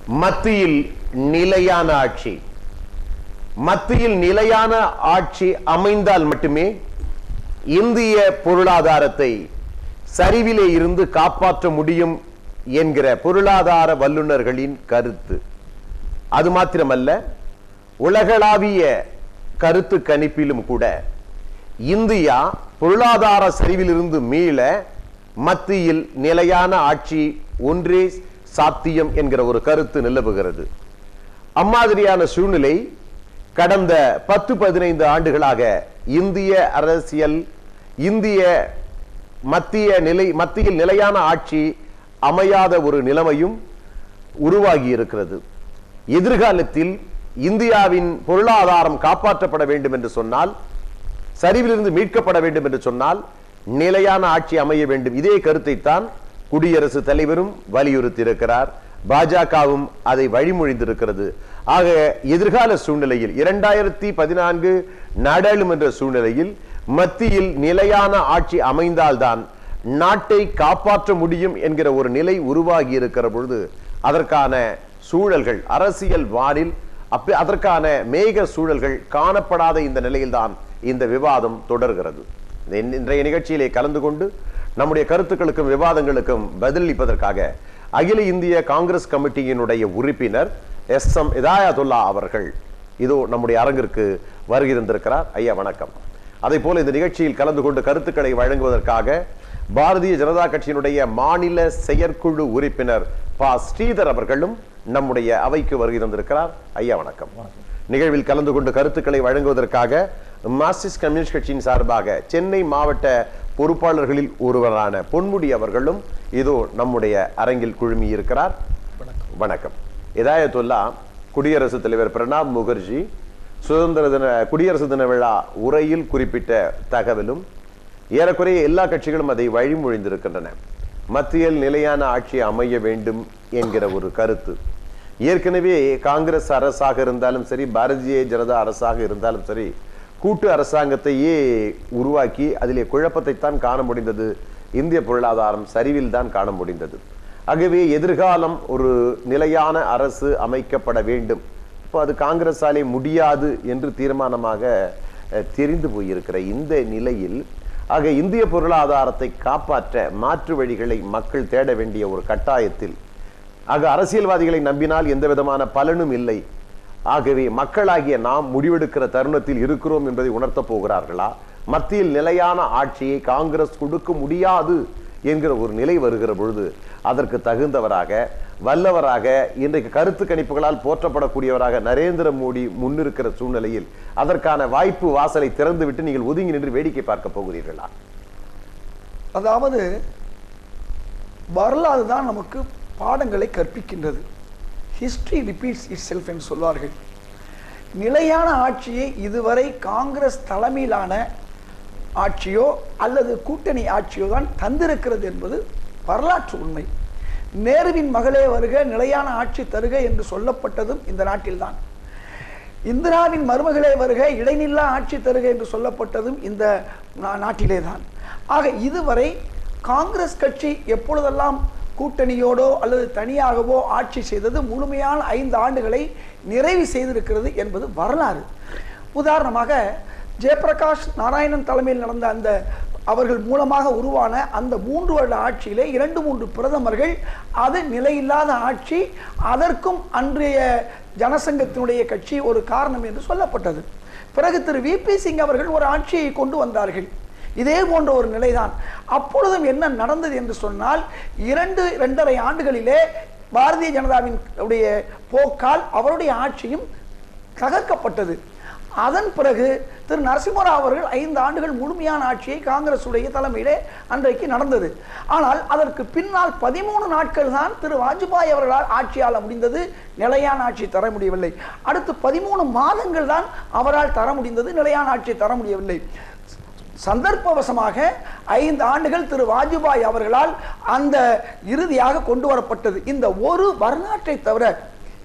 மத்தியில் நிலையான ஆட்சி மத்தியில் நிலையான ஆட்சி அமைந்தால் மட்டுமே இந்திய பொருளாதாரத்தை சரிவிலே இருந்து காப்பாற்ற முடியும் என்கிற பொருளாதார வல்லுநர்களின் கருத்து அது மாத்திரமல்ல உலகளாவிய கருத்து கணிப்பிலும் கூட இந்தியா பொருளாதார சரிவிலிருந்து மீள மத்தியில் நிலையான ஆட்சி ஒன்றே சாத்தியம் என்கிற ஒரு கருத்து நிலவுகிறது அம்மாதிரியான சூழ்நிலை கடந்த பத்து பதினைந்து ஆண்டுகளாக இந்திய அரசியல் இந்திய மத்திய நிலை மத்தியில் நிலையான ஆட்சி அமையாத ஒரு நிலைமையும் உருவாகி இருக்கிறது எதிர்காலத்தில் இந்தியாவின் பொருளாதாரம் காப்பாற்றப்பட வேண்டும் என்று சொன்னால் சரிவிலிருந்து மீட்கப்பட வேண்டும் என்று சொன்னால் நிலையான ஆட்சி அமைய வேண்டும் இதே கருத்தை தான் குடியரசு தலைவரும் வலியுறுத்தி இருக்கிறார் பாஜகவும் அதை வழிமொழிந்திருக்கிறது ஆக எதிர்கால சூழ்நிலையில் இரண்டாயிரத்தி பதினான்கு நாடாளுமன்ற சூழ்நிலையில் மத்தியில் நிலையான ஆட்சி அமைந்தால்தான் நாட்டை காப்பாற்ற முடியும் என்கிற ஒரு நிலை உருவாகி இருக்கிற பொழுது அதற்கான சூழல்கள் அரசியல் வானில் அப்ப அதற்கான மேக சூழல்கள் காணப்படாத இந்த நிலையில்தான் இந்த விவாதம் தொடர்கிறது இந்த இன்றைய நிகழ்ச்சியிலே கலந்து கொண்டு நம்முடைய கருத்துக்களுக்கும் விவாதங்களுக்கும் பதிலளிப்பதற்காக அகில இந்திய காங்கிரஸ் கமிட்டியினுடைய உறுப்பினர் எஸ் எம் இதாயதுல்லா அவர்கள் இதோ நம்முடைய அரங்கிற்கு வருகிறந்திருக்கிறார் ஐயா வணக்கம் அதே போல இந்த நிகழ்ச்சியில் கலந்து கொண்டு கருத்துக்களை வழங்குவதற்காக பாரதிய ஜனதா கட்சியினுடைய மாநில செயற்குழு உறுப்பினர் பா ஸ்ரீதர் அவர்களும் நம்முடைய அவைக்கு வருகை தந்திருக்கிறார் ஐயா வணக்கம் நிகழ்வில் கலந்து கொண்டு கருத்துக்களை வழங்குவதற்காக மார்க்சிஸ்ட் கம்யூனிஸ்ட் கட்சியின் சார்பாக சென்னை மாவட்ட பொறுப்பாளர்களில் ஒருவரான பொன்முடி அவர்களும் இதோ நம்முடைய அரங்கில் குழுமி இருக்கிறார் வணக்கம் இதாயத்துல்லா குடியரசுத் தலைவர் பிரணாப் முகர்ஜி சுதந்திர தின குடியரசு தின விழா உரையில் குறிப்பிட்ட தகவலும் ஏறக்குறைய எல்லா கட்சிகளும் அதை வழிமொழிந்திருக்கின்றன மத்தியில் நிலையான ஆட்சி அமைய வேண்டும் என்கிற ஒரு கருத்து ஏற்கனவே காங்கிரஸ் அரசாக இருந்தாலும் சரி பாரதிய ஜனதா அரசாக இருந்தாலும் சரி கூட்டு அரசாங்கத்தையே உருவாக்கி அதிலே குழப்பத்தை தான் காண முடிந்தது இந்திய பொருளாதாரம் சரிவில் தான் காண முடிந்தது ஆகவே எதிர்காலம் ஒரு நிலையான அரசு அமைக்கப்பட வேண்டும் இப்போ அது காங்கிரஸாலே முடியாது என்று தீர்மானமாக அஹ், தெரிந்து போயிருக்கிற இந்த நிலையில் ஆக இந்திய பொருளாதாரத்தை காப்பாற்ற மாற்று வழிகளை மக்கள் தேட வேண்டிய ஒரு கட்டாயத்தில் ஆக அரசியல்வாதிகளை நம்பினால் எந்த விதமான பலனும் இல்லை ஆகவே மக்களாகிய நாம் முடிவெடுக்கிற தருணத்தில் இருக்கிறோம் என்பதை உணர்த்தப் போகிறார்களா மத்தியில் நிலையான ஆட்சியை காங்கிரஸ் கொடுக்க முடியாது என்கிற ஒரு நிலை வருகிற பொழுது அதற்கு தகுந்தவராக வல்லவராக இன்றைக்கு கருத்து கணிப்புகளால் போற்றப்படக்கூடியவராக நரேந்திர மோடி முன்னிருக்கிற சூழ்நிலையில் அதற்கான வாய்ப்பு வாசலை திறந்துவிட்டு நீங்கள் ஒதுங்கி நின்று வேடிக்கை பார்க்க போகிறீர்களா அதாவது வரலாறு தான் நமக்கு பாடங்களை கற்பிக்கின்றது ஹிஸ்டரி ரிப்பீட்ஸ் இட் செல்ஃப் என்று சொல்வார்கள் நிலையான ஆட்சியை இதுவரை காங்கிரஸ் தலைமையிலான ஆட்சியோ அல்லது கூட்டணி ஆட்சியோ தான் தந்திருக்கிறது என்பது வரலாற்று உண்மை நேருவின் மகளே வருக நிலையான ஆட்சி தருக என்று சொல்லப்பட்டதும் இந்த நாட்டில்தான் இந்திராவின் மருமகளே வருக இடைநில்லா ஆட்சி தருக என்று சொல்லப்பட்டதும் இந்த நா- நாட்டிலே தான் ஆக இதுவரை காங்கிரஸ் கட்சி எப்பொழுதெல்லாம் கூட்டணியோடோ அல்லது தனியாகவோ ஆட்சி செய்தது முழுமையான ஐந்து ஆண்டுகளை நிறைவு செய்திருக்கிறது என்பது வரலாறு உதாரணமாக ஜெயபிரகாஷ் நாராயணன் தலைமையில் நடந்த அந்த அவர்கள் மூலமாக உருவான அந்த மூன்று வருட ஆட்சியிலே இரண்டு மூன்று பிரதமர்கள் அது நிலையில்லாத ஆட்சி அதற்கும் அன்றைய ஜனசங்கத்தினுடைய கட்சி ஒரு காரணம் என்று சொல்லப்பட்டது பிறகு திரு வி பி சிங் அவர்கள் ஒரு ஆட்சியை கொண்டு வந்தார்கள் இதே போன்ற ஒரு நிலைதான் அப்பொழுதும் என்ன நடந்தது என்று சொன்னால் இரண்டு இரண்டரை ஆண்டுகளிலே பாரதிய ஜனதாவின் உடைய போக்கால் அவருடைய ஆட்சியும் தகர்க்கப்பட்டது அதன் பிறகு திரு நரசிம்மராவ் அவர்கள் ஐந்து ஆண்டுகள் முழுமையான ஆட்சியை காங்கிரசுடைய தலைமையிலே அன்றைக்கு நடந்தது ஆனால் அதற்கு பின்னால் பதிமூணு நாட்கள் தான் திரு வாஜ்பாய் அவர்களால் ஆட்சியாள முடிந்தது நிலையான ஆட்சி தர முடியவில்லை அடுத்து பதிமூணு மாதங்கள் தான் அவரால் தர முடிந்தது நிலையான ஆட்சி தர முடியவில்லை சந்தர்ப்பவசமாக ஐந்து ஆண்டுகள் திரு வாஜ்பாய் அவர்களால் அந்த இறுதியாக கொண்டு வரப்பட்டது இந்த ஒரு வரலாற்றை தவிர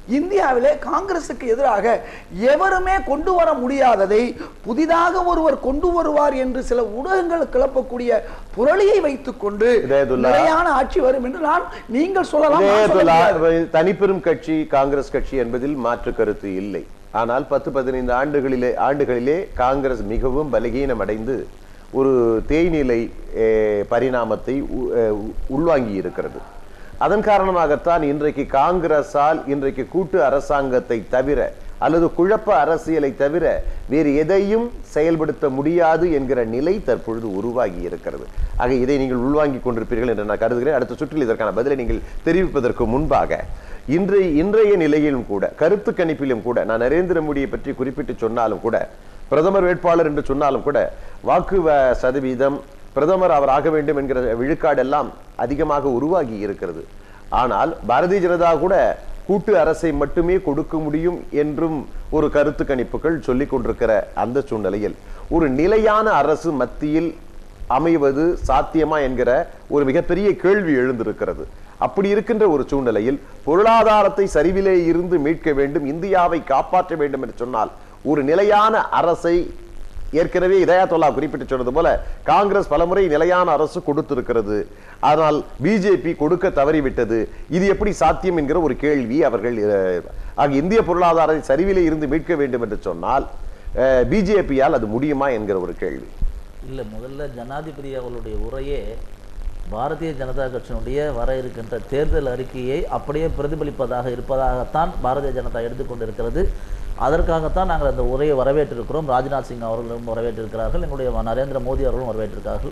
இந்தியாவிலே காங்கிரசுக்கு எதிராக எவருமே கொண்டு வர முடியாததை புதிதாக ஒருவர் கொண்டு வருவார் என்று சில ஊடகங்கள் கிளப்பக்கூடிய புரளியை வைத்துக்கொண்டு இதயதுல்லா. நிலையான ஆட்சி வரும் என்று நான் நீங்கள் சொல்லலாம் நான் சொல்ல இதயத்துல்லா, முடியாது. தனிப்பெரும் கட்சி காங்கிரஸ் கட்சி என்பதில் மாற்று கருத்து இல்லை ஆனால் பத்து பதினைந்து ஆண்டுகளிலே ஆண்டுகளிலே காங்கிரஸ் மிகவும் பலகீனம் அடைந்து ஒரு தேய்நிலை eh, பரிணாமத்தை உ- eh, உள்வாங்கி இருக்கிறது அதன் காரணமாகத்தான் இன்றைக்கு காங்கிரஸால் இன்றைக்கு கூட்டு அரசாங்கத்தை தவிர அல்லது குழப்ப அரசியலை தவிர வேறு எதையும் செயல்படுத்த முடியாது என்கிற நிலை தற்பொழுது உருவாகி இருக்கிறது ஆக இதை நீங்கள் உள்வாங்கிக் கொண்டிருப்பீர்கள் என்று நான் கருதுகிறேன் அடுத்த சுற்றில் இதற்கான பதிலை நீங்கள் தெரிவிப்பதற்கு முன்பாக இன்றைய இன்றைய நிலையிலும் கூட கருத்து கணிப்பிலும் கூட நான் நரேந்திர மோடியை பற்றி குறிப்பிட்டு சொன்னாலும் கூட பிரதமர் வேட்பாளர் என்று சொன்னாலும் கூட வாக்கு வ- சதவீதம் பிரதமர் அவர் ஆக வேண்டும் என்கிற விழுக்காடு எல்லாம் அதிகமாக உருவாகி இருக்கிறது ஆனால் பாரதிய ஜனதா கூட கூட்டு அரசை மட்டுமே கொடுக்க முடியும் என்றும் ஒரு கருத்து கணிப்புகள் சொல்லிக் கொண்டிருக்கிற அந்த சூழ்நிலையில் ஒரு நிலையான அரசு மத்தியில் அமைவது சாத்தியமா என்கிற ஒரு மிகப்பெரிய கேள்வி எழுந்திருக்கிறது அப்படி இருக்கின்ற ஒரு சூழ்நிலையில் பொருளாதாரத்தை சரிவிலே இருந்து மீட்க வேண்டும் இந்தியாவை காப்பாற்ற வேண்டும் என்று சொன்னால் ஒரு நிலையான அரசை ஏற்கனவே இதயாத்தொல்லா குறிப்பிட்டு சொன்னது போல காங்கிரஸ் பலமுறை நிலையான அரசு கொடுத்திருக்கிறது ஆனால் பிஜேபி கொடுக்க தவறிவிட்டது இது எப்படி சாத்தியம் என்கிற ஒரு கேள்வி அவர்கள் அஹ், ஆக இந்திய பொருளாதாரத்தை சரிவிலே இருந்து மீட்க வேண்டும் என்று சொன்னால் பிஜேபியால் அது முடியுமா என்கிற ஒரு கேள்வி இல்லை முதல்ல ஜனாதிபதி அவர்களுடைய உரையே பாரதிய ஜனதா கட்சியினுடைய வர இருக்கின்ற தேர்தல் அறிக்கையை அப்படியே பிரதிபலிப்பதாக இருப்பதாகத்தான் பாரதிய ஜனதா எடுத்துக்கொண்டிருக்கிறது அதற்காகத்தான் நாங்கள் அந்த உரையை வரவேற்றிருக்கிறோம் ராஜ்நாத் சிங் அவர்களும் வரவேற்றிருக்கிறார்கள் எங்களுடைய நரேந்திர மோடி அவர்களும் வரவேற்றிருக்கிறார்கள்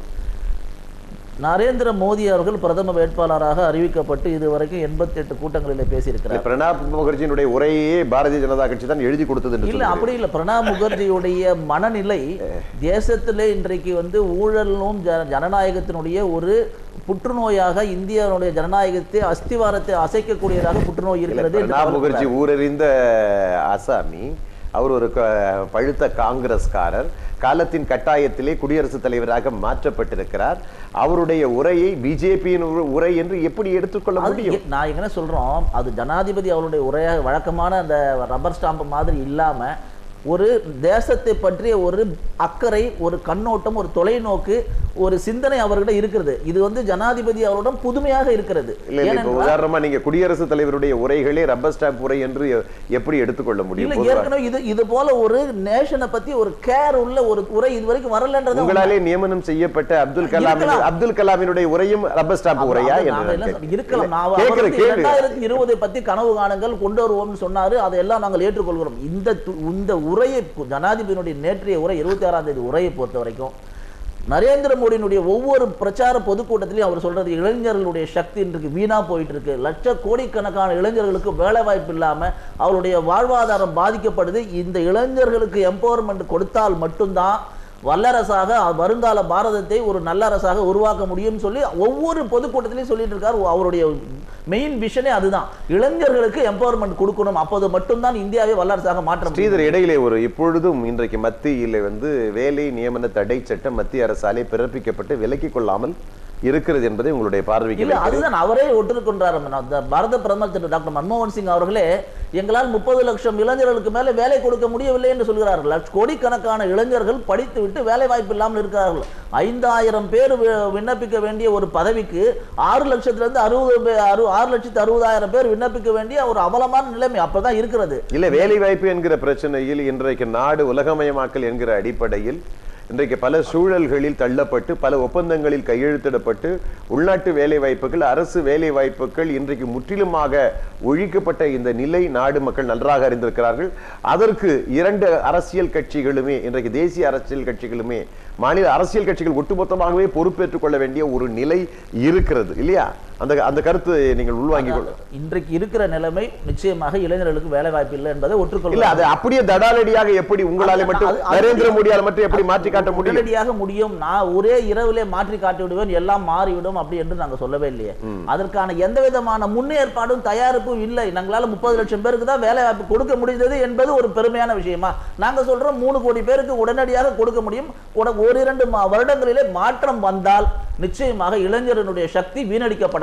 நரேந்திர மோடி அவர்கள் பிரதம வேட்பாளராக அறிவிக்கப்பட்டு இதுவரைக்கும் எண்பத்தி எட்டு கூட்டங்களிலே பேசியிருக்கிறார் பிரணாப் முகர்ஜியினுடைய உரையே பாரதிய ஜனதா கட்சி தான் எழுதி கொடுத்தது என்று இல்ல சொல்லுகிறேன். அப்படி இல்ல பிரணாப் முகர்ஜியுடைய மனநிலை தேசத்திலே இன்றைக்கு வந்து ஊழலும் ஜ- ஜனநாயகத்தினுடைய ஒரு புற்றுநோயாக இந்தியாவுடைய ஜனநாயகத்தை அஸ்திவாரத்தை அசைக்கக்கூடியதாக புற்றுநோய் இல்ல, இருக்கிறது என்று பிரணாப் முகர்ஜி கவலைப்படுறார். ஊரறிந்த அசாமி அவர் ஒரு க- பழுத்த காங்கிரஸ்காரர் காலத்தின் கட்டாயத்திலே குடியரசுத் தலைவராக மாற்றப்பட்டிருக்கிறார் அவருடைய உரையை பிஜேபியின் உரை என்று எப்படி எடுத்துக்கொள்ள அது முடியும் எ- நான் என்ன சொல்றோம் அது ஜனாதிபதி அவருடைய உரையாக வழக்கமான அந்த ரப்பர் ஸ்டாம்ப் மாதிரி இல்லாம ஒரு தேசத்தை பற்றிய ஒரு அக்கறை ஒரு கண்ணோட்டம் ஒரு தொலைநோக்கு ஒரு சிந்தனை அவர்கிட்ட இருக்கிறது இது வந்து ஜனாதிபதி அவரிடம் புதுமையாக இருக்கிறது இல்ல இல்ல இப்ப ஏனென்றால் உதாரணமா நீங்க குடியரசுத் தலைவருடைய உரைகளே ரப்பர் ஸ்டாம்ப் உரை என்று எ- எப்படி எடுத்துக்கொள்ள இல்ல முடியும் பொதுவா? ஏற்கனவே இது இது போல ஒரு நேஷனை பத்தி ஒரு கேர் உள்ள ஒரு உரை இது வரைக்கும் வரலன்றது உங்களாலே நியமனம் செய்யப்பட்ட அப்துல் கலாம் இருக்கலாம். அப்துல் கலாமினுடைய உரையும் ரப்பர் ஸ்டாம்ப் உரையா அது என்று நாங்க நான் என்ன கேட்கிறேன். சொல்ல- இருக்கலாம் நான் இல்ல, அவர் கேட்கிற வந்து கேள்வி 2020 பத்தி கனவு காணுங்கள் கொண்டு வருவோம்னு சொன்னாரு அதையெல்லாம் நாங்கள் ஏற்றுக்கொள்கிறோம் இந்த து- இந்த உரையை ஜனாதிபதியினுடைய நேற்றைய உரை இருபத்தி ஆறாம் தேதி உரையை பொறுத்த வரைக்கும் நரேந்திர மோடியினுடைய ஒவ்வொரு பிரச்சார பொதுக்கூட்டத்திலையும் அவர் சொல்றது இளைஞர்களுடைய சக்தி இன்றைக்கு வீணா போயிட்டு இருக்கு லட்ச கோடிக்கணக்கான இளைஞர்களுக்கு வேலை வாய்ப்பு இல்லாம அவருடைய வாழ்வாதாரம் பாதிக்கப்படுது இந்த இளைஞர்களுக்கு எம்பவர்மெண்ட் கொடுத்தால் மட்டும்தான் வல்லரசாக வருங்கால பாரதத்தை ஒரு நல்ல அரசாக உருவாக்க முடியும்னு சொல்லி ஒவ்வொரு பொதுக்கூட்டத்திலையும் சொல்லிட்டு இருக்கார் அவருடைய மெயின் விஷனே அதுதான் இளைஞர்களுக்கு எம்பவர்மெண்ட் கொடுக்கணும் அப்போது மட்டும்தான் இந்தியாவை வல்லரசாக மாற்ற முடியும் ஸ்ரீதர் இடையிலே ஒரு இப்பொழுதும் இன்றைக்கு மத்தியிலே வந்து வேலை நியமன தடை சட்டம் மத்திய அரசாலே பிறப்பிக்கப்பட்டு விலக்கிக் கொள்ளாமல் இருக்கிறது என்பதை உங்களுடைய பார்வைக்கு இல்ல வைக்கிறேன். அதுதான் அவரே ஒற்றுக்கொண்டார் அந்த பாரத பிரதமர் திரு டாக்டர் மன்மோகன் சிங் அவர்களே எங்களால் முப்பது லட்சம் இளைஞர்களுக்கு மேல வேலை கொடுக்க முடியவில்லை என்று சொல்கிறார்கள் லட்ச- கோடிக்கணக்கான இளைஞர்கள் படித்து விட்டு வேலை வாய்ப்பு இல்லாமல் இருக்கிறார்கள் ஐந்தாயிரம் பேர் வி- விண்ணப்பிக்க வேண்டிய ஒரு பதவிக்கு ஆறு லட்சத்துல இருந்து அறுபது பே- அறு- ஆறு லட்சத்து அறுபதாயிரம் பேர் விண்ணப்பிக்க வேண்டிய ஒரு அவலமான நிலைமை அப்பதான் இருக்கிறது இல்ல வேலை வாய்ப்பு என்கிற பிரச்சனையில் இன்றைக்கு நாடு உலகமயமாக்கல் என்கிற அடிப்படையில் இன்றைக்கு பல சூழல்களில் தள்ளப்பட்டு பல ஒப்பந்தங்களில் கையெழுத்திடப்பட்டு உள்நாட்டு வேலை வாய்ப்புகள் அரசு வேலை வாய்ப்புகள் இன்றைக்கு முற்றிலுமாக ஒழிக்கப்பட்ட இந்த நிலை நாடு மக்கள் நன்றாக அறிந்திருக்கிறார்கள் அதற்கு இரண்டு அரசியல் கட்சிகளுமே இன்றைக்கு தேசிய அரசியல் கட்சிகளுமே மாநில அரசியல் கட்சிகள் ஒட்டுமொத்தமாகவே பொறுப்பேற்றுக் கொள்ள வேண்டிய ஒரு நிலை இருக்கிறது இல்லையா அந்த அந்த கருத்து நீங்கள் உள்வாங்கிக் கொள்ள இன்றைக்கு இருக்கிற நிலைமை நிச்சயமாக இளைஞர்களுக்கு வேலை வாய்ப்பு இல்லை என்பதை இல்ல ஒற்றுக்கொள்ள அது அப்படியே தடாலடியாக எப்படி உங்களால அது- மட்டும் அது- அது- நரேந்திர மோடியால் மட்டும் எப்படி மாற்றி காட்ட முடியும் உடனடியாக முடியும் நான் ஒரே இரவிலே மாற்றி காட்டி விடுவேன் எல்லாம் மாறிவிடும் அப்படி என்று நாங்க சொல்லவே இல்லையே அதற்கான எந்த விதமான முன்னேற்பாடும் தயாரிப்பும் இல்லை நாங்களால முப்பது லட்சம் பேருக்கு தான் வேலை வாய்ப்பு கொடுக்க முடிந்தது என்பது ஒரு பெருமையான விஷயமா நாங்க சொல்றோம் மூணு கோடி பேருக்கு உடனடியாக கொடுக்க முடியும் உட- ஓரிரண்டு மா- வருடங்களிலே மாற்றம் வந்தால் நிச்சயமாக இளைஞரனுடைய சக்தி வீணடிக்கப்படாது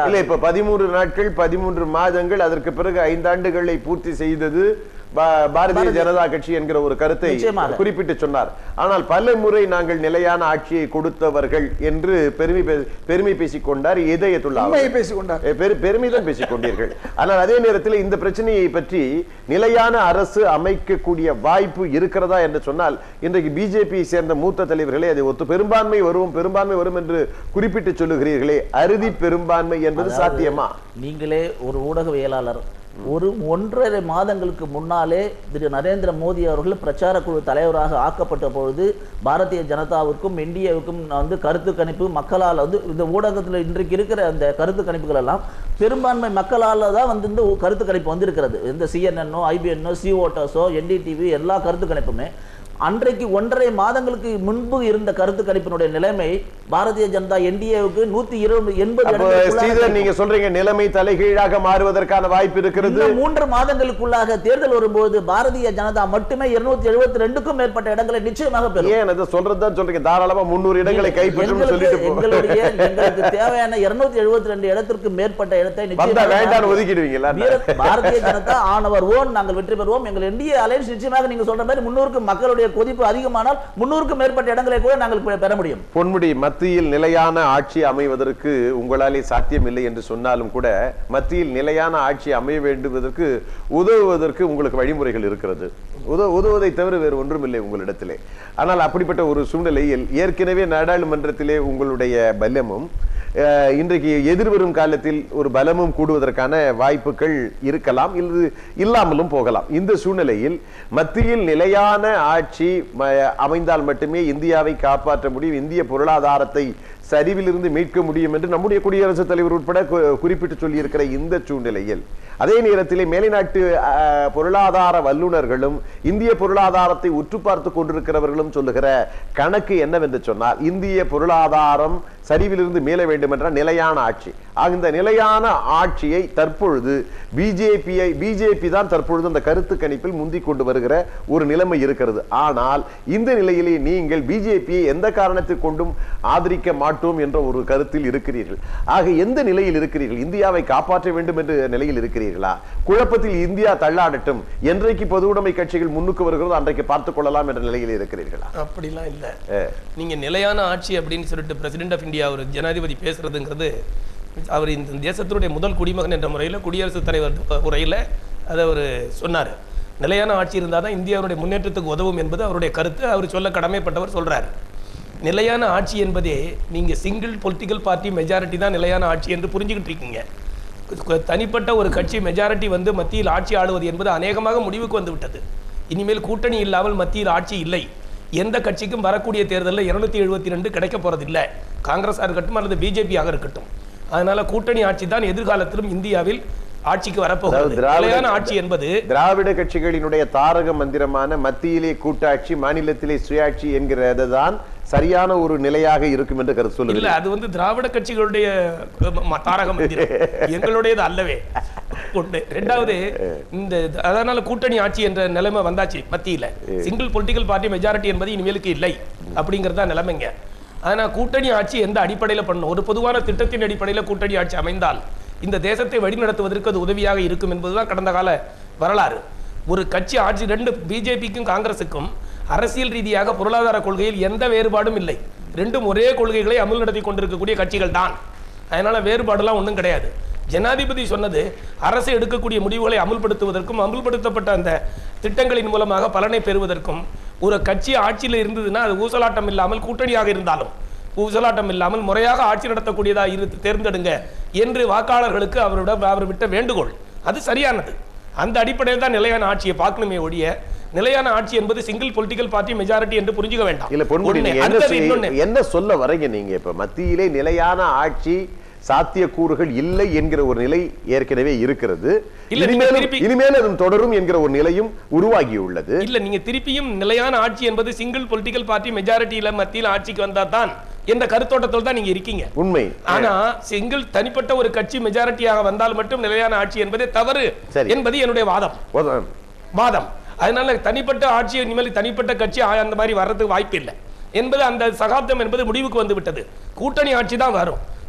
கூடாது இல்ல இப்ப பதிமூன்று நாட்கள் பதிமூன்று மாதங்கள் அதற்கு பிறகு ஐந்தாண்டுகளை பூர்த்தி செய்தது பா- பாரதிய பாரதிய- ஜனதா கட்சி என்கிற ஒரு கருத்தை நிச்சயமாக. குறிப்பிட்டு சொன்னார் ஆனால் பல முறை நாங்கள் நிலையான ஆட்சியை கொடுத்தவர்கள் என்று பெருமை பே- பெருமை பேசிக் கொண்டார் இதயத்துள்ளா உண்மையை பேசிக் கொண்டார் பெரு- பெருமிதம் பேசிக் கொண்டீர்கள் ஆனால் அதே நேரத்தில் இந்த பிரச்சனையை பற்றி நிலையான அரசு அமைக்கக்கூடிய வாய்ப்பு இருக்கிறதா என்று சொன்னால் இன்றைக்கு பிஜேபி சேர்ந்த மூத்த தலைவர்களே அதை ஒத்து பெரும்பான்மை வரும் பெரும்பான்மை வரும் என்று குறிப்பிட்டு சொல்லுகிறீர்களே அறுதி பெரும்பான்மை என்பது அதாவது, சாத்தியமா நீங்களே ஒரு ஊடகவியலாளர் ஒரு ஒன்றரை மாதங்களுக்கு முன்னாலே திரு நரேந்திர மோடி அவர்கள் பிரச்சார குழு தலைவராக ஆக்கப்பட்ட பொழுது பாரதிய ஜனதாவுக்கும் என்டிஏவுக்கும் வந்து கருத்து கணிப்பு மக்களால் வந்து இந்த ஊடகத்தில் இன்றைக்கு இருக்கிற அந்த கருத்து கணிப்புகள் எல்லாம் பெரும்பான்மை மக்களால் தான் வந்து இந்த கருத்து கணிப்பு வந்திருக்கிறது இந்த சிஎன்என்னோ ஐபிஎன்னோ சி ஓட்டர்ஸோ என்டிடிவி எல்லா கருத்து கணிப்புமே அன்றைக்கு ஒன்றரை மாதங்களுக்கு முன்பு இருந்த கருத்து கணிப்பினுடைய நிலைமை பாரதிய ஜனதா என்டிஏவுக்கு நூத்தி இருபது எண்பது அப்போ இடங்களுக்குள்ளாக ஸ்ரீதர் இருக்கும். நீங்க சொல்றீங்க நிலைமை தலைகீழாக மாறுவதற்கான வாய்ப்பு இருக்கிறது இன்னும் மூன்று மாதங்களுக்குள்ளாக தேர்தல் வரும்போது பாரதிய ஜனதா மட்டுமே இருநூத்தி எழுபத்தி ரெண்டுக்கும் மேற்பட்ட இடங்களை நிச்சயமாக பெறும் ஏன் அதை சொல்றதுதான் சொல்றீங்க தாராளமா முன்னூறு இடங்களை கைப்பற்றும் எங்களுக்கு- சொல்லிட்டு போ. எங்களுடைய எங்களுக்கு தேவையான இருநூத்தி எழுபத்தி ரெண்டு இடத்திற்கு மேற்பட்ட இடத்தை வந்தா நிச்சயமாக வேண்டாம்னு நாங்கள் ஒதுக்கிடுவீங்களா வீர- பாரதிய ஜனதா ஆனவர் ஓன் நாங்கள் வெற்றி பெறுவோம் எங்கள் என்டிஏ அலைன்ஸ் நிச்சயமாக நீங்க சொல்ற மாதிரி முன்னூறுக்கு மக்களுடைய கொதிப்பு அதிகமானால் முன்னூறுக்கும் மேற்பட்ட இடங்களை கூட நாங்கள் பெ- பெற முடியும் பொன்முடி மத்தியில் நிலையான ஆட்சி அமைவதற்கு உங்களாலே சாத்தியம் இல்லை என்று சொன்னாலும் கூட மத்தியில் நிலையான ஆட்சி அமைய வேண்டுவதற்கு உதவுவதற்கு உங்களுக்கு வழிமுறைகள் இருக்கிறது உத உதவுவதை தவிர வேறு ஒன்றுமில்லை உங்களிடத்திலே ஆனால் அப்படிப்பட்ட ஒரு சூழ்நிலையில் ஏற்கனவே நாடாளுமன்றத்திலே உங்களுடைய பலமும் அஹ், இன்றைக்கு எதிர்வரும் காலத்தில் ஒரு பலமும் கூடுவதற்கான வாய்ப்புகள் இருக்கலாம் இல்லது இல்லாமலும் போகலாம் இந்த சூழ்நிலையில் மத்தியில் நிலையான ஆட்சி ம- அமைந்தால் மட்டுமே இந்தியாவை காப்பாற்ற முடியும் இந்திய பொருளாதாரத்தை சரிவிலிருந்து மீட்க முடியும் என்று நம்முடைய குடியரசுத் தலைவர் உட்பட கு- குறிப்பிட்டு சொல்லியிருக்கிற இந்த சூழ்நிலையில் அதே நேரத்திலே மேலைநாட்டு அஹ், பொருளாதார வல்லுநர்களும் இந்திய பொருளாதாரத்தை உற்று பார்த்து கொண்டிருக்கிறவர்களும் சொல்லுகிற கணக்கு என்னவென்று சொன்னால் இந்திய பொருளாதாரம் சரிவிலிருந்து மீள வேண்டும் என்ற நிலையான ஆட்சி ஆக இந்த நிலையான ஆட்சியை தற்பொழுது பிஜேபியை பிஜேபி தான் தற்பொழுது அந்த கருத்து கணிப்பில் முந்திக் கொண்டு வருகிற ஒரு நிலைமை இருக்கிறது ஆனால் இந்த நிலையிலே நீங்கள் பிஜேபியை எந்த காரணத்தை கொண்டும் ஆதரிக்க மாட்டோம் என்ற ஒரு கருத்தில் இருக்கிறீர்கள் ஆக எந்த நிலையில் இருக்கிறீர்கள் இந்தியாவை காப்பாற்ற வேண்டும் என்ற நிலையில் இருக்கிறீர்களா குழப்பத்தில் இந்தியா தள்ளாடட்டும் என்றைக்கு பொது உடைமை கட்சிகள் முன்னுக்கு வருகிறதோ அன்றைக்கு பார்த்துக் கொள்ளலாம் என்ற நிலையில் இருக்கிறீர்களா அப்படிலாம் இல்ல நீங்க நிலையான ஆட்சி அப்படின்னு சொல்லிட்டு பிரசிடென்ட் ஆஃப் இந்தியா ஒரு ஜனாதிபதி பேசுறதுங்கிறது அவர் இந்த தேசத்தினுடைய முதல் குடிமகன் என்ற முறையில் குடியரசுத் தலைவர் உரையில் அதை அவர் சொன்னார் நிலையான ஆட்சி இருந்தால் தான் இந்தியாவுடைய முன்னேற்றத்துக்கு உதவும் என்பது அவருடைய கருத்து அவர் சொல்ல கடமைப்பட்டவர் சொல்றார் நிலையான ஆட்சி என்பதே நீங்க சிங்கிள் பொலிட்டிக்கல் பார்ட்டி மெஜாரிட்டி தான் நிலையான ஆட்சி என்று புரிஞ்சுக்கிட்டு இருக்கீங்க கு- தனிப்பட்ட ஒரு கட்சி மெஜாரிட்டி வந்து மத்தியில் ஆட்சி ஆளுவது என்பது அநேகமாக முடிவுக்கு வந்து விட்டது இனிமேல் கூட்டணி இல்லாமல் மத்தியில் ஆட்சி இல்லை எந்த கட்சிக்கும் வரக்கூடிய தேர்தலில் இருநூத்தி எழுபத்தி ரெண்டு கிடைக்க போறதில்லை காங்கிரஸாக இருக்கட்டும் அல்லது பிஜேபியாக இருக்கட்டும் அதனால கூட்டணி ஆட்சி தான் எதிர்காலத்திலும் இந்தியாவில் ஆட்சிக்கு வரப்போகிறது அதாவது திராவிட- நிலையான ஆட்சி என்பது திராவிட கட்சிகளினுடைய தாரக மந்திரமான மத்தியிலே கூட்டாட்சி மாநிலத்திலே சுயாட்சி என்கிறது தான் சரியான ஒரு நிலையாக இருக்கும் என்று கருத்து இல்ல சொல்லுங்கள் அது வந்து திராவிட கட்சிகளுடைய ம- ம- தாரக மந்திரம் எங்களுடையது அல்லவே ஒண்ணு ரெண்டாவது இந்த அதனால கூட்டணி ஆட்சி என்ற நிலைமை வந்தாச்சு மத்தியில சிங்கிள் பொலிட்டிக்கல் பார்ட்டி மெஜாரிட்டி என்பது இனிமேலுக்கு இல்லை அப்படிங்கிறது தான் நிலைமைங்க ஆனா கூட்டணி ஆட்சி எந்த அடிப்படையில பண்ணணும் ஒரு பொதுவான திட்டத்தின் அடிப்படையில கூட்டணி ஆட்சி அமைந்தால் இந்த தேசத்தை வழிநடத்துவதற்கு அது உதவியாக இருக்கும் என்பதுதான் கடந்த கால வரலாறு ஒரு கட்சி ஆட்சி ரெண்டு பிஜேபிக்கும் காங்கிரசுக்கும் அரசியல் ரீதியாக பொருளாதார கொள்கையில் எந்த வேறுபாடும் இல்லை ரெண்டும் ஒரே கொள்கைகளை அமல் நடத்தி கொண்டிருக்கக்கூடிய கட்சிகள் தான் அதனால வேறுபாடெல்லாம் ஒன்றும் கிடையாது ஜனாதிபதி சொன்னது அரசு எடுக்கக்கூடிய முடிவுகளை அமுல்படுத்துவதற்கும் அமுல்படுத்தப்பட்ட அந்த திட்டங்களின் மூலமாக பலனை பெறுவதற்கும் ஒரு கட்சி ஆட்சியில் இருந்ததுன்னா அது ஊசலாட்டம் இல்லாமல் கூட்டணியாக இருந்தாலும் ஊசலாட்டம் இல்லாமல் முறையாக ஆட்சி நடத்தக்கூடியதா இரு தேர்ந்தெடுங்க என்று வாக்காளர்களுக்கு அவரிடம் அவர் விட்ட வேண்டுகோள் அது சரியானது அந்த அடிப்படையில் தான் நிலையான ஆட்சியை பார்க்கணுமே ஒழிய நிலையான ஆட்சி என்பது சிங்கிள் பொலிட்டிக்கல் பார்ட்டி மெஜாரிட்டி என்று புரிஞ்சுக்க வேண்டாம் இல்ல பொன்முடி ஒண்ணு. நீங்க என்ன அடுத்தது செய்ய- இன்னொன்னு. என்ன சொல்ல வரீங்க நீங்க இப்ப மத்தியிலே நிலையான ஆட்சி சாத்தியக்கூறுகள் இல்லை என்கிற ஒரு நிலை ஏற்கனவே இருக்கிறது இல்ல, நீங்க இனிமேலும் திருப்பி- இனிமேல் அது தொடரும் என்கிற ஒரு நிலையும் உருவாகியுள்ளது இல்ல நீங்க திருப்பியும் நிலையான ஆட்சி என்பது சிங்கிள் பொலிட்டிக்கல் பார்ட்டி மெஜாரிட்டியில மத்தியில் ஆட்சிக்கு வந்தா தான் என்ற கருத்தோட்டத்தில் தான் நீங்க இருக்கீங்க உண்மை ஆனா சிங்கிள் தனிப்பட்ட ஒரு கட்சி மெஜாரிட்டியாக வந்தால் மட்டும் நிலையான ஆட்சி என்பதே தவறு சரி. என்பது என்னுடைய வாதம் ஒத- வாதம் அதனால தனிப்பட்ட ஆட்சி இனிமேல் தனிப்பட்ட கட்சி ஆ- அந்த மாதிரி வர்றதுக்கு வாய்ப்பு இல்லை என்பது அந்த சகாப்தம் என்பது முடிவுக்கு வந்து விட்டது கூட்டணி ஆட்சி தான் வரும்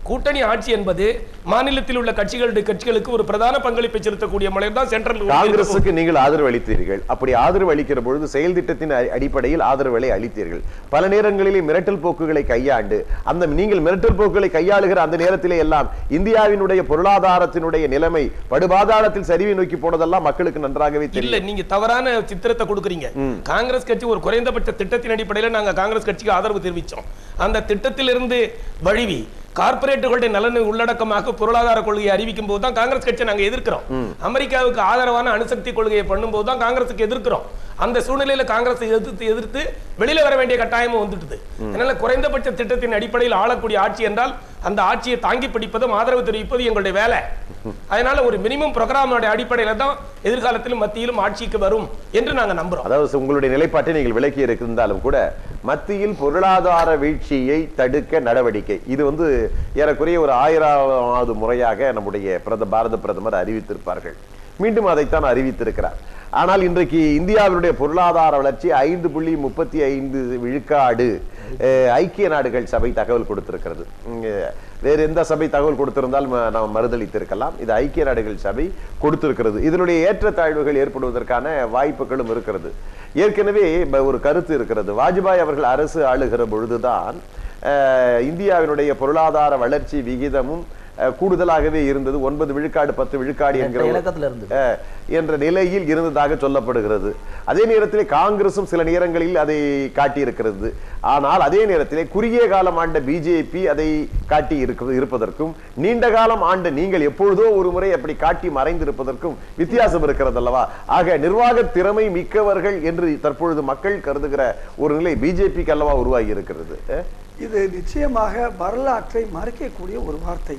கூட்டணி ஆட்சி என்பது மாநிலத்தில் உள்ள கட்சிகளுடைய கட்சிகளுக்கு ஒரு பிரதான பங்களிப்பை செலுத்தக்கூடிய முறையில் தான் சென்ட்ரல் காங்கிரசுக்கு நீங்கள் ஆதரவு அளித்தீர்கள் அப்படி ஆதரவு அளிக்கிற பொழுது செயல் திட்டத்தின் அ- அடிப்படையில் ஆதரவுகளை அளித்தீர்கள் பல நேரங்களிலே மிரட்டல் போக்குகளை கையாண்டு அந்த நீங்கள் மிரட்டல் போக்குகளை கையாளுகிற அந்த நேரத்திலே எல்லாம் இந்தியாவினுடைய பொருளாதாரத்தினுடைய நிலைமை படுபாதாரத்தில் சரிவை நோக்கி போனதெல்லாம் மக்களுக்கு நன்றாகவே இல்ல தெரியும் நீங்க தவறான சித்திரத்தை கொடுக்குறீங்க காங்கிரஸ் கட்சி ஒரு குறைந்தபட்ச திட்டத்தின் அடிப்படையில் நாங்க காங்கிரஸ் கட்சிக்கு ஆதரவு தெரிவிச்சோம் அந்த திட்டத்திலிருந்து வழிவி கார்ப்பரேட்டுகளுடைய நலனை உள்ளடக்கமாக பொருளாதார கொள்கையை அறிவிக்கும் போது தான் காங்கிரஸ் கட்சியை நாங்க எதிர்க்கிறோம் அமெரிக்காவுக்கு ஆதரவான அணுசக்தி கொள்கையை பண்ணும்போது தான் காங்கிரஸுக்கு எதிர்க்கிறோம் அந்த சூழ்நிலையில காங்கிரஸ் எதிர்த்து எதிர்த்து வெளியில வர வேண்டிய கட்டாயமும் வந்துட்டுது அதனால குறைந்தபட்ச திட்டத்தின் அடிப்படையில் ஆளக்கூடிய ஆட்சி என்றால் அந்த ஆட்சியை தாங்கி பிடிப்பதும் ஆதரவு தெரிவிப்பதும் எங்களுடைய வேலை அதனால ஒரு மினிமம் ப்ரோக்ராமோட அடிப்படையில தான் எதிர்காலத்திலும் மத்தியிலும் ஆட்சிக்கு வரும் என்று நாங்க நம்புறோம் அதாவது உங்களுடைய நிலைப்பாட்டை நீங்கள் விலக்கி இருந்தாலும் கூட மத்தியில் பொருளாதார வீழ்ச்சியை தடுக்க நடவடிக்கை இது வந்து ஏறக்குறைய ஒரு ஆயிரமாவது முறையாக நம்முடைய பிரத பாரத பிரதமர் அறிவித்திருப்பார்கள் மீண்டும் அதைத்தான் அறிவித்திருக்கிறார் ஆனால் இன்றைக்கு இந்தியாவினுடைய பொருளாதார வளர்ச்சி ஐந்து புள்ளி முப்பத்தி ஐந்து விழுக்காடு அஹ், ஐக்கிய நாடுகள் சபை தகவல் கொடுத்திருக்கிறது இங்க வேறு எந்த சபை தகவல் கொடுத்திருந்தால் ம- நாம் மறுதளித்திருக்கலாம் இது ஐக்கிய நாடுகள் சபை கொடுத்திருக்கிறது இதனுடைய ஏற்றத்தாழ்வுகள் ஏற்படுவதற்கான வாய்ப்புகளும் இருக்கிறது ஏற்கனவே ப- ஒரு கருத்து இருக்கிறது வாஜ்பாய் அவர்கள் அரசு ஆளுகிற பொழுதுதான் அஹ், இந்தியாவினுடைய பொருளாதார வளர்ச்சி விகிதமும் அஹ், கூடுதலாகவே இருந்தது ஒன்பது விழுக்காடு பத்து விழுக்காடு என்கிற ஒரு- இலக்கத்துல இருந்தது அஹ், என்ற நிலையில் இருந்ததாக சொல்லப்படுகிறது அதே நேரத்தில் காங்கிரசும் சில நேரங்களில் அதை காட்டியிருக்கிறது ஆனால் அதே நேரத்திலே குறுகிய காலம் ஆண்ட பிஜேபி அதை காட்டி இருக்க- இருப்பதற்கும் நீண்ட காலம் ஆண்ட நீங்கள் எப்பொழுதோ ஒரு முறை அப்படி காட்டி மறைந்திருப்பதற்கும் வித்தியாசம் இருக்கிறது அல்லவா ஆக நிர்வாக திறமை மிக்கவர்கள் என்று தற்பொழுது மக்கள் கருதுகிற ஒரு நிலை பிஜேபிக்கு அல்லவா உருவாகி இருக்கிறது அஹ்? இது நிச்சயமாக வரலாற்றை மறைக்கக்கூடிய ஒரு வார்த்தை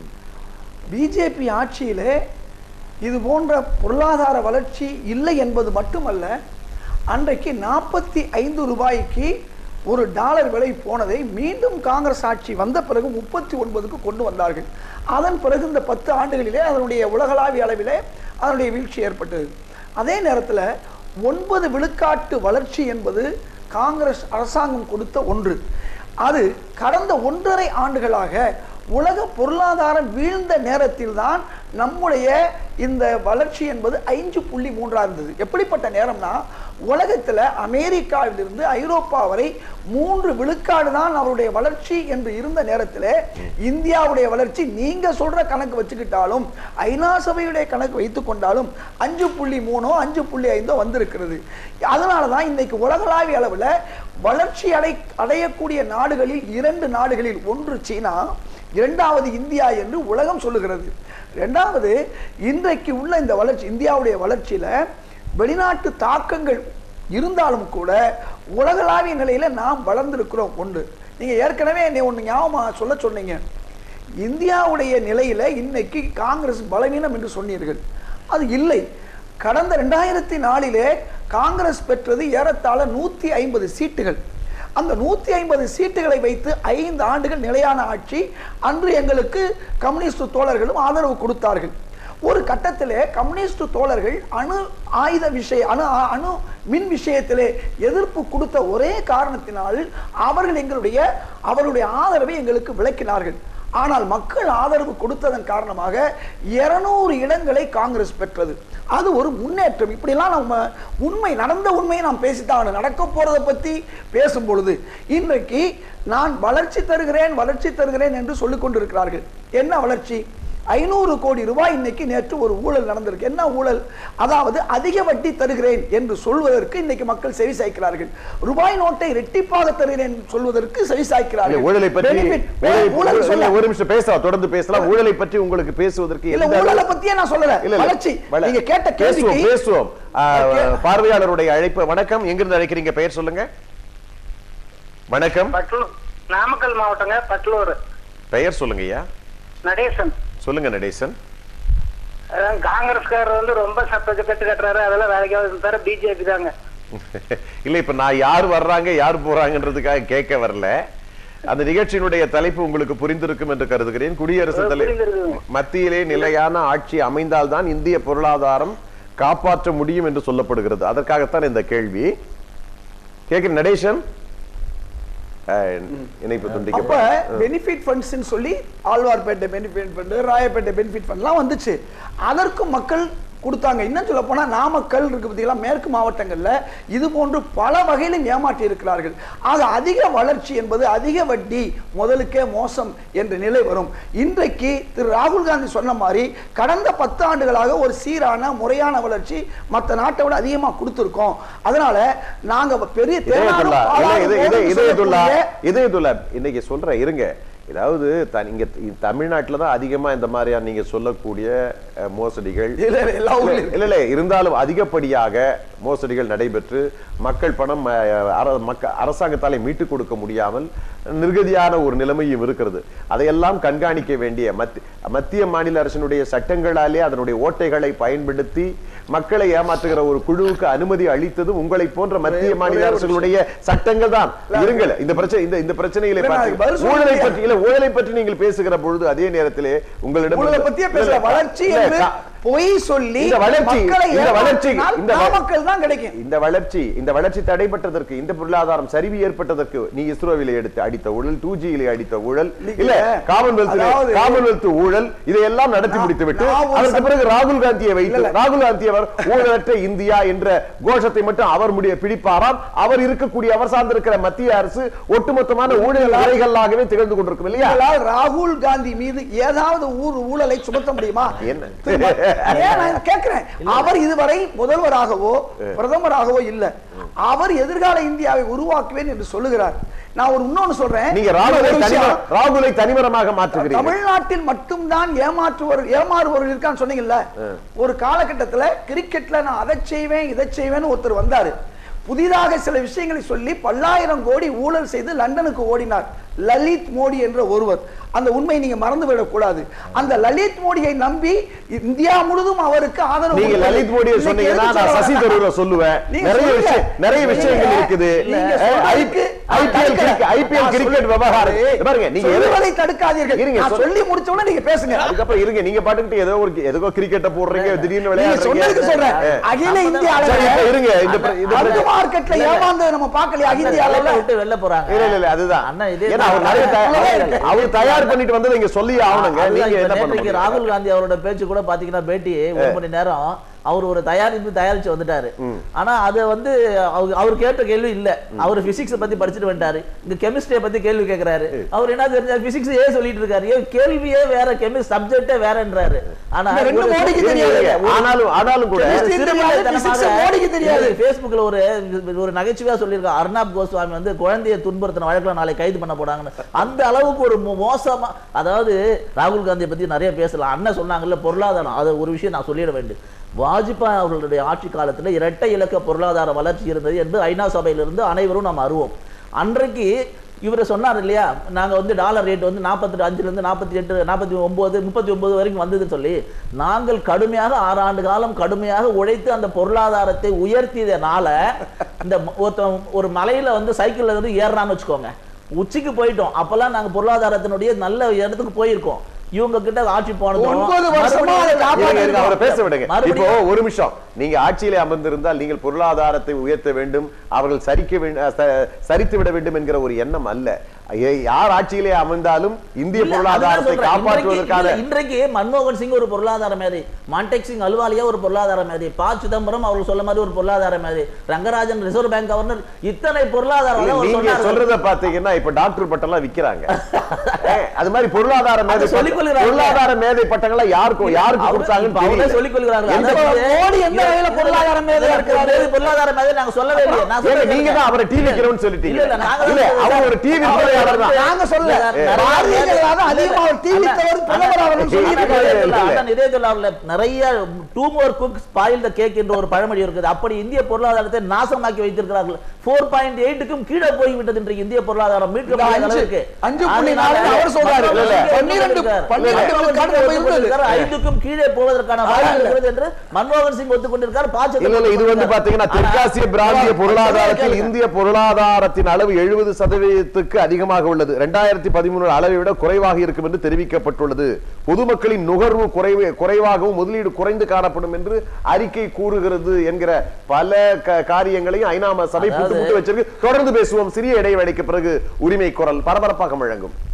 பிஜேபி ஆட்சியிலே இது போன்ற பொருளாதார வளர்ச்சி இல்லை என்பது மட்டுமல்ல அன்றைக்கு நாற்பத்தி ஐந்து ரூபாய்க்கு ஒரு டாலர் விலை போனதை மீண்டும் காங்கிரஸ் ஆட்சி வந்த பிறகு முப்பத்தி ஒன்பதுக்கு கொண்டு வந்தார்கள் அதன் பிறகு இந்த பத்து ஆண்டுகளிலே அதனுடைய உலகளாவிய அளவிலே அதனுடைய வீழ்ச்சி ஏற்பட்டது அதே நேரத்தில் ஒன்பது விழுக்காட்டு வளர்ச்சி என்பது காங்கிரஸ் அரசாங்கம் கொடுத்த ஒன்று அது கடந்த ஒன்றரை ஆண்டுகளாக உலக பொருளாதாரம் வீழ்ந்த நேரத்தில் தான் நம்முடைய இந்த வளர்ச்சி என்பது ஐந்து புள்ளி மூன்றா இருந்தது எப்படிப்பட்ட நேரம்னா உலகத்துல அமெரிக்காவிலிருந்து ஐரோப்பா வரை மூன்று விழுக்காடு தான் அவருடைய வளர்ச்சி என்று இருந்த நேரத்தில் இந்தியாவுடைய வளர்ச்சி நீங்க சொல்ற கணக்கு வச்சுக்கிட்டாலும் ஐநா சபையுடைய கணக்கு வைத்துக் கொண்டாலும் அஞ்சு புள்ளி மூணோ அஞ்சு புள்ளி ஐந்தோ வந்திருக்கிறது அதனால தான் இன்னைக்கு உலகளாவிய அளவில் வளர்ச்சி அடை அடையக்கூடிய நாடுகளில் இரண்டு நாடுகளில் ஒன்று சீனா இரண்டாவது இந்தியா என்று உலகம் சொல்லுகிறது இரண்டாவது இன்றைக்கு உள்ள இந்த வளர்ச்சி இந்தியாவுடைய வளர்ச்சியில வெளிநாட்டு தாக்கங்கள் இருந்தாலும் கூட உலகளாவிய நிலையில நாம் வளர்ந்திருக்கிறோம் ஒன்று நீங்க ஏற்கனவே என்னை ஒன்று ஞாபகம் சொல்ல சொன்னீங்க இந்தியாவுடைய நிலையில இன்னைக்கு காங்கிரஸ் பலவீனம் என்று சொன்னீர்கள் அது இல்லை கடந்த ரெண்டாயிரத்தி நாலிலே காங்கிரஸ் பெற்றது ஏறத்தாழ நூத்தி ஐம்பது சீட்டுகள் அந்த நூத்தி ஐம்பது சீட்டுகளை வைத்து ஐந்து ஆண்டுகள் நிலையான ஆட்சி அன்று எங்களுக்கு கம்யூனிஸ்ட் தோழர்களும் ஆதரவு கொடுத்தார்கள் ஒரு கட்டத்திலே கம்யூனிஸ்ட் தோழர்கள் அணு ஆயுத விஷய அணு அணு மின் விஷயத்திலே எதிர்ப்பு கொடுத்த ஒரே காரணத்தினால் அவர்கள் எங்களுடைய அவருடைய ஆதரவை எங்களுக்கு விளக்கினார்கள் ஆனால் மக்கள் ஆதரவு கொடுத்ததன் காரணமாக இருநூறு இடங்களை காங்கிரஸ் பெற்றது அது ஒரு முன்னேற்றம் இப்படிலாம் நம்ம உண்மை நடந்த உண்மையை நாம் பேசித்தான் நடக்க போறதை பத்தி பேசும் பொழுது இன்றைக்கு நான் வளர்ச்சி தருகிறேன் வளர்ச்சி தருகிறேன் என்று சொல்லிக் கொண்டிருக்கிறார்கள் என்ன வளர்ச்சி ஐநூறு கோடி ரூபாய் இன்னைக்கு நேற்று ஒரு ஊழல் நடந்திருக்கு என்ன ஊழல் அதாவது அதிக வட்டி தருகிறேன் என்று சொல்வதற்கு இன்னைக்கு மக்கள் செவி சாய்க்கிறார்கள் ரூபாய் நோட்டை ரெட்டிப்பாக தருகிறேன் என்று சொல்வதற்கு செவி இல்ல, சாய்க்கிறார்கள் ஊழலை பற்றி Benefit, ஊழலை- ஊழல் இல்ல, சொல்ல ஒரு நிமிஷம் பேசலாம் தொடர்ந்து பேசலாம் ஊழலை பற்றி உங்களுக்கு பேசுவதற்கு இல்ல எந்த ஊழலை பத்தியே நான் சொல்லல இல்ல, இல்ல. வளர்ச்சி வள- நீங்க கேட்ட பேசுவோம் கேள்விக்கு பேசுவோம் ஆ, கே- பார்வையாளருடைய அழைப்பு வணக்கம் எங்கிருந்து அழைக்கிறீங்க பெயர் சொல்லுங்க வணக்கம் பட்லூர் நாமக்கல் மாவட்டங்க பட்லூர் பெயர் சொல்லுங்க ஐயா நடேசன் சொல்லுங்க நடேசன் அதான் காங்கிரஸ்காரர் வந்து ரொம்ப சத்தத்தை கட்டு கட்டுறாரு அதெல்லாம் வேலைக்காவது தர பிஜேபி தாங்க இல்ல இப்ப நான் யார் வர்றாங்க யார் போறாங்கன்றதுக்காக கேட்க வரல அந்த நிகழ்ச்சியினுடைய தலைப்பு உங்களுக்கு புரிந்திருக்கும் என்று கருதுகிறேன் குடியரசுத் தலைவர் புரிந்திருக்குங்க. மத்தியிலே நிலையான ஆட்சி அமைந்தால்தான் இந்திய பொருளாதாரம் காப்பாற்ற முடியும் என்று சொல்லப்படுகிறது அதற்காகத்தான் இந்த கேள்வி கேட்கிற நடேசன் அஹ், இணைப்பு அப்ப துண்டிக்கப்படும் பெனிஃபிட் ஃபண்ட்ஸ் சொல்லி Alwarpet benefit fund Royapettah benefit ஃபண்ட்லாம் வந்துச்சு அதற்கும் மக்கள் கொடுத்தாங்க இன்னும் சொல்ல போனா நாமக்கல் இருக்கு பார்த்தீங்களா மேற்கு மாவட்டங்கள்ல இது போன்று பல வகையிலும் ஏமாற்றி இருக்கிறார்கள் ஆக அதிக வளர்ச்சி என்பது அதிக வட்டி முதலுக்கே மோசம் என்ற நிலை வரும் இன்றைக்கு திரு ராகுல் காந்தி சொன்ன மாதிரி கடந்த பத்து ஆண்டுகளாக ஒரு சீரான முறையான வளர்ச்சி மற்ற நாட்டை விட அதிகமா கொடுத்திருக்கோம் அதனால நாங்க பெரிய தேனாரும் இதயத்துல்லா, இல்ல, பாலாரும் இது- இது- போதும்னு இதயத்துல்லா, சொல்லக்கூடிய இதயத்துல்லா, இன்னைக்கு சொல்றேன் இருங்க ஏதாவது த- இங்க இ- தமிழ்நாட்டுல தான் அதிகமா இந்த மாதிரியான நீங்க சொல்லக்கூடிய அஹ், மோசடிகள் இல்ல, இல்ல, எல்லா ஊர்லயும் இல்ல, இல்ல இல்ல இருந்தாலும் அதிகப்படியாக மோசடிகள் நடைபெற்று மக்கள் பணம் அஹ், அர- மக்க- அரசாங்கத்தாலே மீட்டு கொடுக்க முடியாமல் நிர்கதியான ஒரு நிலைமையும் இருக்கிறது அதையெல்லாம் கண்காணிக்க வேண்டிய மத்தி- மத்திய மாநில அரசினுடைய சட்டங்களாலே அதனுடைய ஓட்டைகளை பயன்படுத்தி மக்களை ஏமாற்றுகிற ஒரு குழுவுக்கு அனுமதி அளித்தது உங்களை போன்ற மத்திய ஒரே மாநில ஒரு அரசுகளுடைய சட்டங்கள் தான் இருங்கள் இந்த பிரச்சனை இந்த இந்த பிரச்சனைகளை இல்ல, நான் பார்த்து பதில் சொல்ல ஊழலை முடியாது. பற்றி இல்ல ஊழலை பற்றி நீங்கள் பேசுகிற பொழுது அதே நேரத்திலே உங்களிடம் உங்களை பத்தியே இல்ல, பேசல இல்ல, வளர்ச்சி இல்ல, என்று கா- பொய் சொல்லி இந்த வளர்ச்சி மக்களை இந்த வளர்ச்சி ஏமாற்றினால் இந்த வ- நாமக்கல் தான் கிடைக்கும் இந்த வளர்ச்சி இந்த வளர்ச்சி தடைப்பட்டதற்கு இந்த பொருளாதாரம் சரிவு ஏற்பட்டதற்கு நீ இஸ்ரோவிலே எடுத்து அடித்த ஊழல் டூ ஜியிலே அடித்த ஊழல் இல்லைங்க. இல்ல காமன்வெல்த் அதாவது- காமன்வெல்த் ஊழல் இதையெல்லாம் நடத்தி நான்- முடித்து விட்டு நான் ஒரு அதற்கு சட்ட- பிறகு ராகுல் காந்தியை வைத்து இல்ல, இல்ல. ராகுல் காந்தி அவர் ஊழலற்ற இந்தியா என்ற கோஷத்தை மட்டும் அவர் முடிய பிடிப்பாராம் அவர் இருக்கக்கூடிய அவர் சார்ந்திருக்கிற மத்திய அரசு ஒட்டுமொத்தமான ஊழல் அறைகளாகவே திகழ்ந்து கொண்டிருக்கும் இல்லையா உங்களால் ராகுல் காந்தி மீது ஏதாவது ஊர் ஊழலை சுமத்த முடியுமா என்ன? திரும்ப- ஏன் நான் கேட்கிறேன் அவர் இதுவரை முதல்வராகவோ பிரதமராகவோ இல்ல அவர் எதிர்கால இந்தியாவை உருவாக்குவேன் என்று சொல்லுகிறார் நான் ஒரு இன்னொன்னு சொல்றேன் நீங்க ராகுலை ஒரு விஷயம். தனிமர- ராகுலை தனிமரமாக மாற்றுகிறீர்கள் தமிழ்நாட்டில் மட்டும்தான் ஏமாற்றுவர் ஏமாறுபவர்கள் இருக்கான்னு சொன்னீங்கல்ல ஒரு காலகட்டத்துல கிரிக்கெட்ல நான் அதை செய்வேன் இதை செய்வேன்னு ஒருத்தர் வந்தாரு புதிதாக சில விஷயங்களை சொல்லி பல்லாயிரம் கோடி ஊழல் செய்து லண்டனுக்கு ஓடினார் லலித் மோடி என்ற ஒருவர் அந்த உண்மை நீங்க மறந்து விடக்கூடாது அந்த லலித் மோடியை நம்பி இந்தியா முழுதும் அவருக்கு ஆதரவு நீங்க கொடுத்தது. லலித் மோடியை இன்னைக்கு சொன்னீங்கன்னா எதுக்கு நான் சொல்ல சசி வரேன்னா, தரூரை சொல்லுவேன் நீங்க நிறைய சொல்லுங்க. விஷயம் நிறைய விஷயங்கள் நீங்க- இருக்குது நீங்க அஹ், சொல்றதுக்கு ஐ- ஐபிஎல் கிரிக்கெட் ஐபிஎல் நான் கிரிக்கெட் சொல்ல- விவகாரம் இங்க பாருங்க நீங்க எதை- சொல்வதை தடுக்காதீர்கள் இருங்க, நான் சொல்- சொல்லி முடிச்ச உடனே நீங்க பேசுங்க அதுக்கப்புறம் இருங்க நீங்க பாட்டுக்கிட்டு ஏதோ ஒரு ஏதோ கிரிக்கெட்ட போடுறீங்க திடீர்னு நீங்க சொன்னதுக்கு சொல்றேன் விளையாடுறீங்க அகில இந்திய சரி, இப்ப இருங்க இந்த பிர- இந்த அந்த பிரச்சனை- மார்க்கெட்ல இல்ல, இல்ல. ஏமாந்தது நம்ம பார்க்கலையா அகில இந்திய தலையில அளவுல விட்டு வெளில போறாங்க இல்ல இல்ல இல்ல அதுதான் அண்ணா, இதே ஏன்னா அவர் தான். நிறைய தயா- இல்ல, இல்ல, அவர் இல்ல. அவர் தயார் பண்ணிட்டு வந்ததை இங்க சொல்லி ஆகணுங்க அதுதான் நீங்க இப்ப என்ன பண்ண நேற்றைக்கு முடியும்? ராகுல் காந்தி அவரோட பேச்சு கூட பாத்தீங்கன்னா பேட்டி ஒரு மணி நேரம் அவர் ஒரு தயாரிப்பு தயாரிச்சு வந்துட்டாரு ஆனா அது வந்து அவர் அவர் கேட்ட கேள்வி இல்ல அவர் பிசிக்ஸ் பத்தி படிச்சுட்டு வந்துட்டாரு இங்க கெமிஸ்ட்ரியை பத்தி கேள்வி கேக்குறாரு அவர் என்ன தெரிஞ்சா பிசிக்ஸ் ஏ சொல்லிட்டு இருக்காரு ஏன் கேள்வியே வேற கெமிஸ்ட் சப்ஜெக்டே வேறன்றாரு ஆனா இந்த ரெண்டு ஒரு மோடிக்கு இருங்க, தெரியாது. இருங்க. ஒரு- ஆனாலும் ஆனாலும் கூட Chemistry தெரியாது, physics மோடிக்கு தெரியாது. Facebookல ஒரு ஒரு நகைச்சுவையா சொல்லியிருக்காங்க அர்ணாப் கோஸ்வாமி வந்து குழந்தையை துன்புறுத்தின வழக்குல நாளை கைது பண்ண போறாங்கன்னு அந்த அளவுக்கு ஒரு மோ- மோசமா அதாவது ராகுல் காந்தியை பத்தி நிறைய பேசலாம் அண்ணன் சொன்னாங்கல்ல பொருளாதாரம் அது ஒரு விஷயம் நான் சொல்லிட வேண்டும் வாஜ்பாய் அவர்களுடைய ஆட்சி காலத்துல இரட்டை இலக்க பொருளாதார வளர்ச்சி இருந்தது என்று ஐநா சபையிலிருந்து அனைவரும் நாம் அறிவோம் அன்றைக்கு இவர் சொன்னார் இல்லையா நாங்க வந்து டாலர் ரேட் வந்து நாற்பத்தி அஞ்சுல இருந்து நாற்பத்தி எட்டு நாற்பத்தி ஒன்பது முப்பத்தி ஒன்பது வரைக்கும் வந்ததுன்னு சொல்லி நாங்கள் கடுமையாக ஆறு ஆண்டு காலம் கடுமையாக உழைத்து அந்த பொருளாதாரத்தை உயர்த்தியதனால இந்த ம- ஒருத்தன் ஒரு மலையில வந்து சைக்கிள்ல இருந்து ஏறுறான்னு வச்சுக்கோங்க உச்சிக்கு போயிட்டோம் அப்பெல்லாம் நாங்க பொருளாதாரத்தினுடைய நல்ல இடத்துக்கு போயிருக்கோம் இவங்க கிட்ட ஆட்சி போனதும் ஒன்பது வருஷமா அதை மறுபடியும் இருங்க, இருங்க, அவரை பேச விடுங்க இப்போ மறுபடியும் ஒரு நிமிஷம் நீங்க ஆட்சியிலே அமர்ந்திருந்தால் நீங்கள் பொருளாதாரத்தை உயர்த்த வேண்டும் அவர்கள் சரிக்க வேண்டும் சரித்து விட வேண்டும் என்கிற ஒரு எண்ணம் அல்ல ஐய- யார் ஆட்சியிலே அமர்ந்தாலும் இந்திய இல்ல, பொருளாதாரத்தை அதுதான் சொல்றேன். காப்பாற்றுவதற்கான இன்றைக்கு- இல்ல, இன்றைக்கு மன்மோகன் சிங் ஒரு பொருளாதார மேதை மான்டெக் சிங் அலுவாலியா ஒரு பொருளாதார மேதை ப சிதம்பரம் அவர்கள் சொல்ல மாதிரி ஒரு பொருளாதார மேதை ரங்கராஜன் ரிசர்வ் பேங்க் கவர்னர் இத்தனை பொருளாதார இல்ல, அவர் நீங்க சொன்னார்கள். சொல்றத பாத்தீங்கன்னா இப்ப டாக்டர் பட்டம் எல்லாம் விக்கிறாங்க ஏ, அது மாதிரி பொருளாதார மேதை அது சொல்லிக் பட்டம்- கொள்கிறாங்க. பொருளாதார மேதை பட்டங்களை யாருக்கும் யாருக்கு அவரு- கொடுத்தாங்கன்னு இப்ப அவரே தெரியல. சொல்லிக் கொள்கிறார்கள். எந்த- அதாவது மோடி எந்த வகையில பொருளாதார மேதையா இருக்கிறாரு? மேதை, பொருளாதார மேதை நாங்க சொல்லவே இல்லையே. நான் ஏங்க, சொல்றேன் நீங்க தான் அவரை டிவி வைக்கிறோம்னு சொல்லிட்டீங்க இல்ல, இல்ல, நாங்க இல்ல அவர் ஒரு டிவி துறையாளர் தான் நாங்க சொல்லல. நிறைய பாரதிய மேதை- ஜனதா அதிகமா ஒரு டிவி அண்ணா, தவறு பிரதமர் அவர்கள் அண்ணா, சொல்லிட்டு அண்ணா, இருக்காரு. இல்ல, அண்ணா, இதயத்துல அவர்ல நிறைய too more cook spoil the cake என்ற ஒரு பழமொழி இருக்குது அப்படி இந்திய பொருளாதாரத்தை நாசமாக்கி வைத்திருக்கிறார்கள் ஃபோர் பாயிண்ட் எயிட்டுக்கும் கீழே போய்விட்டது இன்றைக்கு இந்திய பொருளாதாரம் மீட்க அஞ்சு- அளவுக்கு அஞ்சு புள்ளி நாலு அவர் சொல்றாரு. மன்மோகன் இல்ல, சிங் பன்னிரண்டு- ஒத்துக்கொண்டிருக்கார். பன்னிரண்டு மன்மோகன் விழுக்காடு சிங் போய் இருந்தது. ஒத்துக்கொண்டிருக்கார். ஐந்துக்கும் கீழே போவதற்கான வாய்ப்பு இருக்கிறது என்று மன்மோகன் சிங் ஒத்துக்கொண்டிருக்கார் ப. இல்ல, இல்ல, இல்ல, இது வந்து பாத்தீங்கன்னா தெற்காசிய பிராந்திய ஆனா, பொருளாதாரத்தில் கேளுங்க. இந்திய பொருளாதாரத்தின் அளவு எழுபது சதவீதத்துக்கு அதிகமாக உள்ளது ரெண்டாயிரத்தி பதிமூணு அளவை விட குறைவாக இருக்கும் என்று தெரிவிக்கப்பட்டுள்ளது பொதுமக்களின் நுகர்வு குறைவு குறைவாகவும் முதலீடு குறைந்து காணப்படும் என்று அறிக்கை கூறுகிறது என்கிற பல க- காரியங்களையும் ஐநா சபை புட்டு அதாவது- புட்டு வச்சிருக்கு தொடர்ந்து பேசுவோம் சிறிய இடைவேளைக்கு பிறகு உரிமை குரல் பரபரப்பாக முழங்கும்